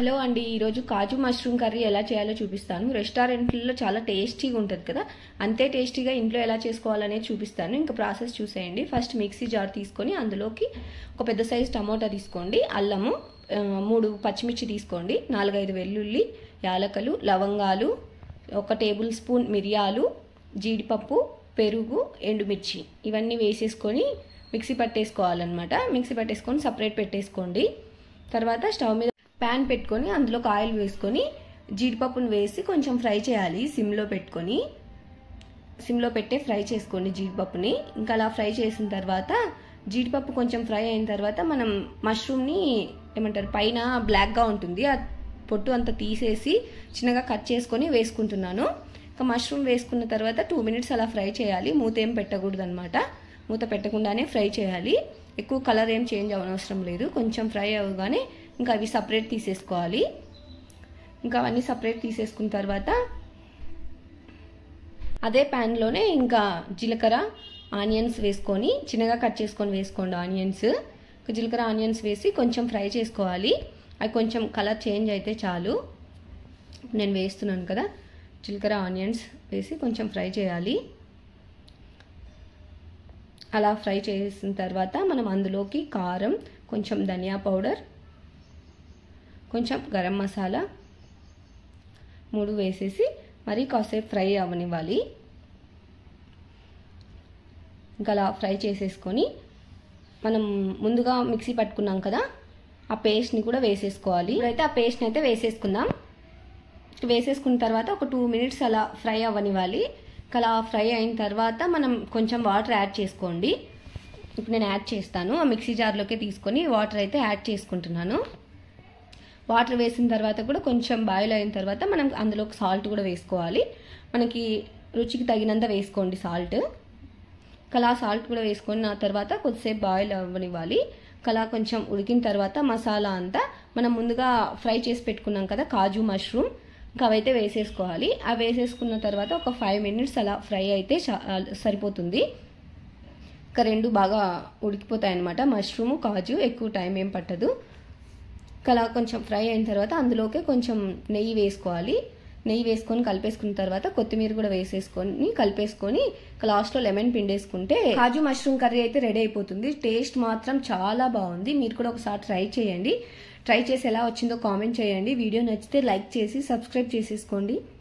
hello అండి ఈరోజు కాజు mushroom curry ఎలా చేయాలో చూపిస్తాను రెస్టారెంట్లలో చాలా టేస్టీగా ఉంటుంది కదా అంతే టేస్టీగా ఇంట్లో ఎలా చేసుకోవాలనేది చూపిస్తాను ఇంకా ప్రాసెస్ చూసేయండి ఫస్ట్ మిక్సీ జార్ తీసుకొని అందులోకి ఒక పెద్ద సైజు టమోటా తీసుకోండి అల్లము ఆ, మూడు పచ్చిమిర్చి తీసుకోండి నాలుగైదు వెల్లుల్లి యాలకలు లవంగాలు ఒక టేబుల్ స్పూన్ మిరియాలు జీడిపప్పు పెరుగు ఎండుమిర్చి ఇవన్నీ వేసేసుకొని మిక్సీ పట్టేసుకోవాలన్నమాట మిక్సీ పట్టేసుకొని సపరేట్ పెట్టేసుకోండి తర్వాత స్టవ్ మీద ప్యాన్ పెట్టుకొని అందులోకి ఆయిల్ వేసుకొని జీడిపప్పును వేసి కొంచెం ఫ్రై చేయాలి సిమ్లో పెట్టుకొని సిమ్లో పెట్టే ఫ్రై చేసుకోండి జీడిపప్పుని ఇంకా అలా ఫ్రై చేసిన తర్వాత జీడిపప్పు కొంచెం ఫ్రై అయిన తర్వాత మనం మష్రూమ్ని ఏమంటారు పైన బ్లాక్గా ఉంటుంది ఆ పొట్టు అంతా తీసేసి చిన్నగా కట్ చేసుకొని వేసుకుంటున్నాను ఇంకా మష్రూమ్ వేసుకున్న తర్వాత టూ మినిట్స్ అలా ఫ్రై చేయాలి మూత ఏం పెట్టకూడదు అనమాట మూత పెట్టకుండానే ఫ్రై చేయాలి ఎక్కువ కలర్ ఏం చేంజ్ అవనవసరం లేదు కొంచెం ఫ్రై అవ్వగానే ఇంకా అవి సపరేట్ తీసేసుకోవాలి ఇంకా అవన్నీ సపరేట్ తీసేసుకున్న తర్వాత అదే ప్యాన్లోనే ఇంకా జీలకర్ర ఆనియన్స్ వేసుకొని చిన్నగా కట్ చేసుకొని వేసుకోండి ఆనియన్స్ జీలకర్ర ఆనియన్స్ వేసి కొంచెం ఫ్రై చేసుకోవాలి అవి కొంచెం కలర్ చేంజ్ అయితే చాలు నేను వేస్తున్నాను కదా జీలకర్ర ఆనియన్స్ వేసి కొంచెం ఫ్రై చేయాలి అలా ఫ్రై చేసిన తర్వాత మనం అందులోకి కారం కొంచెం ధనియా పౌడర్ కొంచెం గరం మసాలా మూడు వేసేసి మరి కాసేపు ఫ్రై అవ్వనివ్వాలి ఇంకా అలా ఫ్రై చేసేసుకొని మనం ముందుగా మిక్సీ పట్టుకున్నాం కదా ఆ పేస్ట్ని కూడా వేసేసుకోవాలి ఇప్పుడైతే ఆ పేస్ట్ని అయితే వేసేసుకుందాం వేసేసుకున్న తర్వాత ఒక టూ మినిట్స్ అలా ఫ్రై అవ్వనివ్వాలి అలా ఫ్రై అయిన తర్వాత మనం కొంచెం వాటర్ యాడ్ చేసుకోండి ఇప్పుడు నేను యాడ్ చేస్తాను ఆ మిక్సీ జార్లోకి తీసుకొని వాటర్ అయితే యాడ్ చేసుకుంటున్నాను వాటర్ వేసిన తర్వాత కూడా కొంచెం బాయిల్ అయిన తర్వాత మనం అందులో సాల్ట్ కూడా వేసుకోవాలి మనకి రుచికి తగినంత వేసుకోండి సాల్ట్ కలా సాల్ట్ కూడా వేసుకొని ఆ తర్వాత కొద్దిసేపు బాయిల్ అవ్వనివ్వాలి కలా కొంచెం ఉడికిన తర్వాత మసాలా అంతా మనం ముందుగా ఫ్రై చేసి పెట్టుకున్నాం కదా కాజు మష్రూమ్ ఇంకా అవైతే వేసేసుకోవాలి అవి వేసేసుకున్న తర్వాత ఒక ఫైవ్ మినిట్స్ అలా ఫ్రై అయితే సరిపోతుంది ఇంకా రెండు బాగా ఉడికిపోతాయి అనమాట మష్రూమ్ కాజు ఎక్కువ టైం ఏం పట్టదు అలా కొంచెం ఫ్రై అయిన తర్వాత అందులోకి కొంచెం నెయ్యి వేసుకోవాలి నెయ్యి వేసుకొని కలిపేసుకున్న తర్వాత కొత్తిమీర కూడా వేసేసుకొని కలిపేసుకొని లాస్ట్లో లెమన్ పిండేసుకుంటే కాజు మష్రూమ్ కర్రీ అయితే రెడీ అయిపోతుంది టేస్ట్ మాత్రం చాలా బాగుంది మీరు కూడా ఒకసారి ట్రై చేయండి ట్రై చేసి ఎలా వచ్చిందో కామెంట్ చేయండి వీడియో నచ్చితే లైక్ చేసి సబ్స్క్రైబ్ చేసేసుకోండి